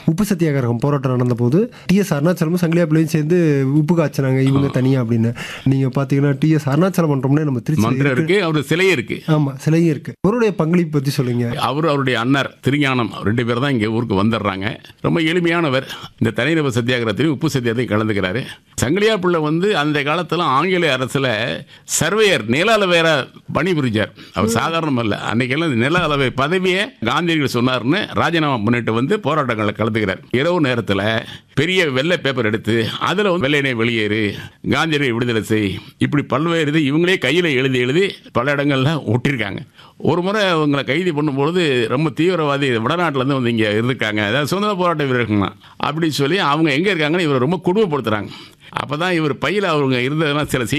உப்பு சத்தியாகிரகம் போராட்டம் நடந்தபோது டிஎஸ் அருணாச்சலமும் சங்கிலியாப்பிள்ளையும் சேர்ந்து உப்பு காய்ச்சினாங்க இவங்க தனியா அப்படின்னு நீங்க பாத்தீங்கன்னா டிஎஸ் அருணாச்சலம் மன்றம்னே நம்ம திருச்சி மந்திரம் இருக்கு அவர் சிலையே இருக்கு ஆமா சிலையும் இருக்கு அவருடைய பங்களிப்பு பத்தி சொல்லுங்க அவர் அவருடைய அண்ணர் திருஞானம் ரெண்டு பேர் தான் இங்கே ஊருக்கு வந்துடுறாங்க ரொம்ப எளிமையானவர் இந்த தனிநபர் சத்தியாகிரகத்திலையும் உப்பு சத்தியாகத்தையும் கலந்துக்கிறாரு சங்கிலியா பிள்ளை வந்து அந்த காலத்தில் ஆங்கில அரசில் சர்வேயர் நில அளவையர பணிபுரிஞ்சார் அவர் சாதாரணம் அல்ல அன்னைக்கெல்லாம் இந்த நில அளவை பதவியை காந்தியடிகள் சொன்னார்னு ராஜினாமா பண்ணிட்டு வந்து போராட்டங்களில் கலந்துக்கிறார் இரவு நேரத்தில் பெரிய வெள்ளை பேப்பர் எடுத்து அதில் வந்து வெள்ளையனை வெளியேறு காந்தியடிகளை விடுதலை செய் இப்படி பல்வேறு இது இவங்களே கையில் எழுதி எழுதி பல இடங்கள்ல ஒட்டியிருக்காங்க ஒரு முறை அவங்களை கைது பண்ணும்பொழுது ரொம்ப தீவிரவாதி வடநாட்டிலேருந்து வந்து இங்கே இருக்காங்க அதாவது சுதந்திர போராட்ட வீரர்கள்லாம் அப்படி சொல்லி அவங்க எங்கே இருக்காங்கன்னு இவரை ரொம்ப கொடுமைப்படுத்துறாங்க அப்போ தான் இவர் பையில் அவங்க இருந்ததெல்லாம் சில